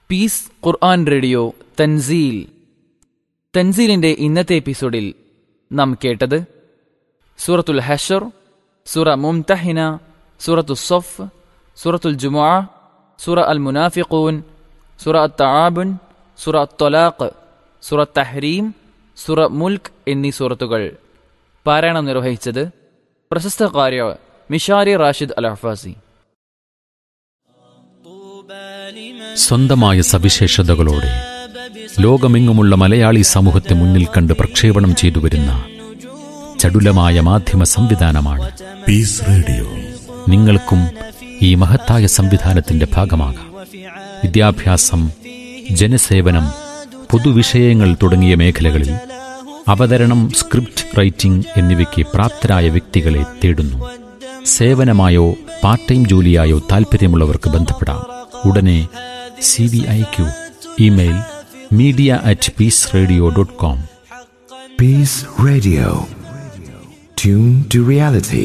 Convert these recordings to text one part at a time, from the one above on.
Piece ഖുർആൻ radio തൻസീൽ തൻസീലിന്റെ ഇന്നത്തെ എപ്പിസോഡിൽ നാം കേട്ടത് സൂറത്തുൽ ഹഷർ സൂറ മുംതഹിന സൂറത്തു സഫ് സൂറത്തുൽ ജുമുഅ സൂറ അൽ മുനാഫിഖൂൻ സൂറ അത്ത് തആബുൻ സൂറ ത്വലാഖ് സൂറ തഹ്രീം സൂറ മുൽക്ക് എന്നീ സൂറത്തുകൾ പാരായണം നിർവഹിച്ചത് പ്രശസ്ത കാര്യ മിഷാരി റാഷിദ് അൽ അഹ്ഫാസി സ്വന്തമായ സവിശേഷതകളോടെ ലോകമെങ്ങുമുള്ള മലയാളി സമൂഹത്തെ മുന്നിൽ കണ്ട് പ്രക്ഷേപണം ചെയ്തു വരുന്ന ചടുലമായ മാധ്യമ സംവിധാനമാണ് പീസ് റേഡിയോ നിങ്ങൾക്കും ഈ മഹത്തായ സംവിധാനത്തിന്റെ ഭാഗമാകാം വിദ്യാഭ്യാസം ജനസേവനം പൊതുവിഷയങ്ങൾ തുടങ്ങിയ മേഖലകളിൽ അവതരണം സ്ക്രിപ്റ്റ് റൈറ്റിംഗ് എന്നിവയ്ക്ക് പ്രാപ്തരായ വ്യക്തികളെ തേടുന്നു സേവനമായോ പാർട്ട് ടൈം ജോലിയായോ താൽപ്പര്യമുള്ളവർക്ക് ബന്ധപ്പെടാം ഉടനെ C V I Q email media at peace radio dot com peace radio tune to reality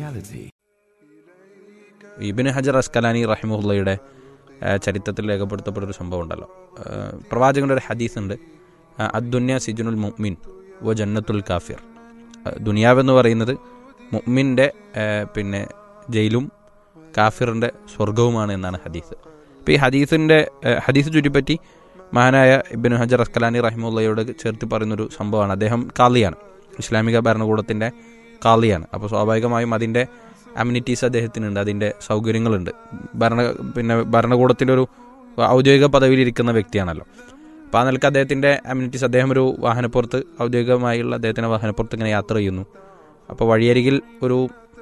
Ibn Hajar Asqalani റഹിമുള്ളയുടെ ചരിത്രത്തിൽ രേഖപ്പെടുത്തപ്പെട്ട ഒരു സംഭവം ഉണ്ടല്ലോ ആ, പ്രവാചകന്റെ ഒരു ഹദീസ് ഉണ്ട് ആ, അദ്ദുന്യ സിജുനുൽ മുഅ്മിൻ വ ജന്നത്തുൽ കാഫിർ ആ, ദുനിയാവെന്ന് പറയുന്നത് മുഅ്മിൻ്റെ ആ, പിന്നെ ജയിലും കാഫിറിൻ്റെ സ്വർഗവുമാണ് എന്നാണ് ഹദീസ് അപ്പോൾ ഈ ഹദീസിൻ്റെ ആ, ഹദീസ് ചുറ്റിപ്പറ്റി മഹാനായ ഇബിന് ഹജർ അസ്കലാനി റഹിമുള്ളയോട് ചേർത്ത് പറയുന്നൊരു സംഭവമാണ് അദ്ദേഹം കാളിയാണ് ഇസ്ലാമിക ഭരണകൂടത്തിൻ്റെ കാളിയാണ് അപ്പോൾ സ്വാഭാവികമായും അതിൻ്റെ അമ്യൂണിറ്റീസ് അദ്ദേഹത്തിനുണ്ട് അതിൻ്റെ സൗകര്യങ്ങളുണ്ട് ഭരണ പിന്നെ ഭരണകൂടത്തിൻ്റെ ഒരു ഔദ്യോഗിക പദവിയിൽ ഇരിക്കുന്ന വ്യക്തിയാണല്ലോ അപ്പോൾ ആ നിലക്ക് അദ്ദേഹത്തിൻ്റെ അമ്യൂണിറ്റീസ് അദ്ദേഹം ഒരു വാഹനപ്പുറത്ത് ഔദ്യോഗികമായുള്ള അദ്ദേഹത്തിൻ്റെ വാഹനപ്പുറത്ത് ഇങ്ങനെ യാത്ര ചെയ്യുന്നു അപ്പോൾ വഴിയരികിൽ ഒരു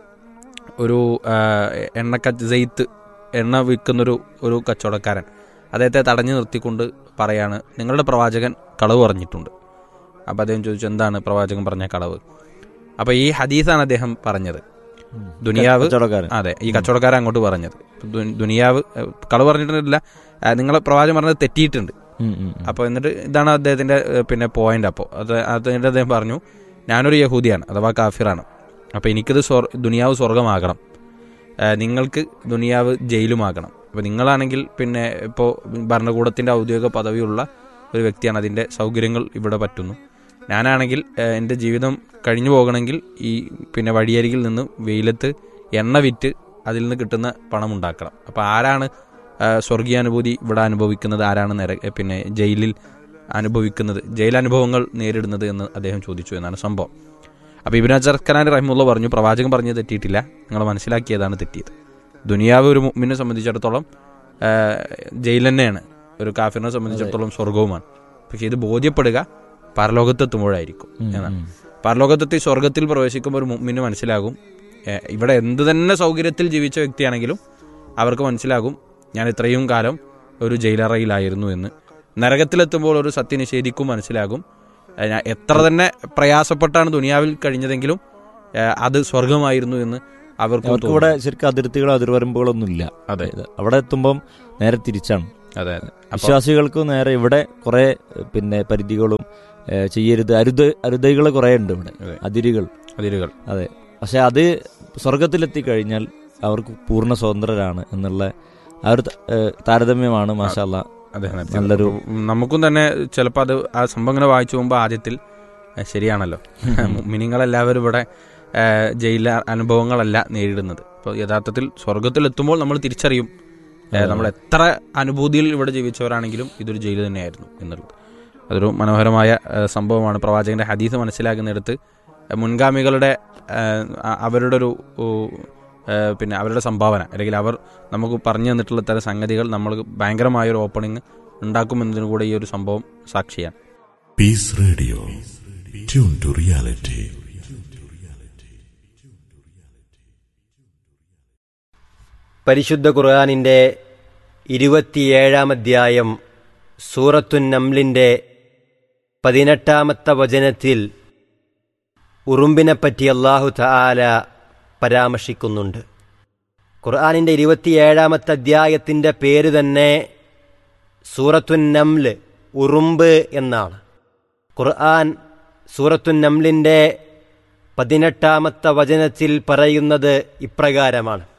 ഒരു ആ, എണ്ണക്ക ജെയ്ത്ത് എണ്ണ വിൽക്കുന്നൊരു ഒരു കച്ചവടക്കാരൻ അദ്ദേഹത്തെ തടഞ്ഞു നിർത്തിക്കൊണ്ട് പറയാണ് നിങ്ങളുടെ പ്രവാചകൻ കളവ് പറഞ്ഞിട്ടുണ്ട് അപ്പോൾ അദ്ദേഹം ചോദിച്ചു എന്താണ് പ്രവാചകൻ പറഞ്ഞ കളവ് അപ്പോൾ ഈ ഹദീസാണ് അദ്ദേഹം പറഞ്ഞത് ദുനിയാവ് കച്ചവടക്കാരൻ. അതെ ഈ കച്ചവടക്കാരൻ അങ്ങോട്ട് പറഞ്ഞത് ദു- ദുനിയാവ് ഏ, കളവ് പറഞ്ഞിട്ടില്ല ആ, നിങ്ങളെ പ്രവാചകൻ പറഞ്ഞത് തെറ്റിയിട്ടുണ്ട് ഉം, ഉം, ഉം. അപ്പോൾ എന്നിട്ട് ഇതാണ് അദ്ദേഹത്തിന്റെ ഏഹ്, പിന്നെ പോയിന്റ് അപ്പോൾ അത് അതിന്റെ അദ്ദേഹം പറഞ്ഞു ഞാനൊരു യഹൂദിയാണ് അഥവാ കാഫിറാണ് അപ്പോൾ എനിക്കിത് സ്വർ ദുനിയാവ് സ്വർഗമാകണം ഏഹ്, നിങ്ങൾക്ക് ദുനിയാവ് ജയിലുമാകണം അപ്പോൾ നിങ്ങളാണെങ്കിൽ പിന്നെ ഇപ്പോൾ ഭരണകൂടത്തിന്റെ ഔദ്യോഗിക പദവിയുള്ള ഒരു വ്യക്തിയാണ് അതിന്റെ സൗകര്യങ്ങൾ ഇവിടെ പറ്റുന്നു ഞാനാണെങ്കിൽ ഏഹ്, എൻ്റെ ജീവിതം കഴിഞ്ഞു പോകണമെങ്കിൽ ഈ പിന്നെ വഴിയരികിൽ നിന്ന് വെയിലത്ത് എണ്ണ വിറ്റ് അതിൽ നിന്ന് കിട്ടുന്ന പണം ഉണ്ടാക്കണം അപ്പോൾ ആരാണ് ആ, സ്വർഗീയാനുഭൂതി ഇവിടെ അനുഭവിക്കുന്നത് ആരാണ് നര പിന്നെ ജയിലിൽ അനുഭവിക്കുന്നത് ജയിലനുഭവങ്ങൾ നേരിടുന്നത് എന്ന് അദ്ദേഹം ചോദിച്ചു എന്നാണ് സംഭവം അപ്പോൾ ഇബിൻ അജർഖനാൻ റഹിമുള്ള പറഞ്ഞു പ്രവാചകൻ പറഞ്ഞത് തെറ്റിയിട്ടില്ല നിങ്ങൾ മനസ്സിലാക്കിയതാണ് തെറ്റിയത് ദുനിയാവ് ഒരു മുമ്മിനെ സംബന്ധിച്ചിടത്തോളം ആ, ജയിൽ തന്നെയാണ് ഒരു കാഫിറിനെ സംബന്ധിച്ചിടത്തോളം സ്വർഗവുമാണ് പക്ഷേ ഇത് ബോധ്യപ്പെടുക പരലോകത്തെത്തുമ്പോഴായിരിക്കും എന്നാണ് പരലോകത്തെത്തി സ്വർഗത്തിൽ പ്രവേശിക്കുമ്പോൾ ഒരു മുമ്മിന് മനസ്സിലാകും ഏ, ഇവിടെ എന്ത് തന്നെ സൗകര്യത്തിൽ ജീവിച്ച വ്യക്തിയാണെങ്കിലും അവർക്ക് മനസ്സിലാകും ഞാൻ ഇത്രയും കാലം ഒരു ജയിലറയിലായിരുന്നു എന്ന് നരകത്തിലെത്തുമ്പോൾ ഒരു സത്യനിഷേധിക്കും മനസ്സിലാകും ഏ, ഞാൻ എത്ര തന്നെ പ്രയാസപ്പെട്ടാണ് ദുനിയാവിൽ കഴിഞ്ഞതെങ്കിലും ഏ, അത് സ്വർഗമായിരുന്നു എന്ന് അവർക്കും അവർക്ക് ഇവിടെ ശരിക്കും അതിർത്തികളോ അതിർവരമ്പുകളൊന്നും ഇല്ല അതെ. ഇത് അവിടെ എത്തുമ്പം നേരെ തിരിച്ചാണ് അതെ അതെ അപ്പൊ വിശ്വാസികൾക്ക് നേരെ ഇവിടെ കുറെ പിന്നെ പരിധികളും ഏ, ചെയ്യരുത് അരുത് അരുതകൾ കുറെ ഉണ്ട് ഇവിടെ അതെ. അതിരുകൾ അതിരുകൾ അതെ പക്ഷെ അത് സ്വർഗത്തിലെത്തി കഴിഞ്ഞാൽ അവർക്ക് പൂർണ്ണ സ്വതന്ത്രരാണ് എന്നുള്ള ആ ഒരു ത- ഏ, താരതമ്യമാണ് മാഷാല്ല അതെ നല്ലൊരു നമുക്കും തന്നെ ചിലപ്പോൾ അത് ആ സംഭവം ഇങ്ങനെ വായിച്ചു പോകുമ്പോൾ ആദ്യത്തിൽ ഏ, ശരിയാണല്ലോ മിനിങ്ങളെല്ലാവരും ഇവിടെ ഏ, ജയില അനുഭവങ്ങളല്ല നേരിടുന്നത് അപ്പോൾ യഥാർത്ഥത്തിൽ സ്വർഗത്തിലെത്തുമ്പോൾ നമ്മൾ തിരിച്ചറിയും ഏ, നമ്മൾ എത്ര അനുഭൂതിയിൽ ഇവിടെ ജീവിച്ചവരാണെങ്കിലും ഇതൊരു ജയിൽ തന്നെയായിരുന്നു എന്നുള്ളത് അതൊരു മനോഹരമായ ഏ, സംഭവമാണ് പ്രവാചകന്റെ ഹദീസ് മനസ്സിലാക്കുന്നിടത്ത് ഏ, മുൻഗാമികളുടെ ഏ, അ- അവരുടെ ഒരു ഓ, ഏ, പിന്നെ അവരുടെ സംഭാവന അല്ലെങ്കിൽ അവർ നമുക്ക് പറഞ്ഞു തന്നിട്ടുള്ള തരം സംഗതികൾ നമ്മൾ ഭയങ്കരമായ ഒരു ഓപ്പണിംഗ് ഉണ്ടാക്കുമെന്നതിന് കൂടെ ഈ ഒരു സംഭവം സാക്ഷിയാണ് peace radio tune to reality പരിശുദ്ധ ഖുർആാനിൻ്റെ ഇരുപത്തിയേഴാം അധ്യായം സൂറത്തുൻ നംലിൻ്റെ പതിനെട്ടാമത്തെ വചനത്തിൽ ഉറുമ്പിനെപ്പറ്റി അള്ളാഹു തആല പരാമർശിക്കുന്നുണ്ട് ഖുർആാനിൻ്റെ ഇരുപത്തിയേഴാമത്തെ അധ്യായത്തിൻ്റെ പേര് തന്നെ സൂറത്തുൻ നംല് ഉറുമ്പ് എന്നാണ് ഖുർആൻ സൂറത്തുൻ നംലിൻ്റെ പതിനെട്ടാമത്തെ വചനത്തിൽ പറയുന്നത് ഇപ്രകാരമാണ്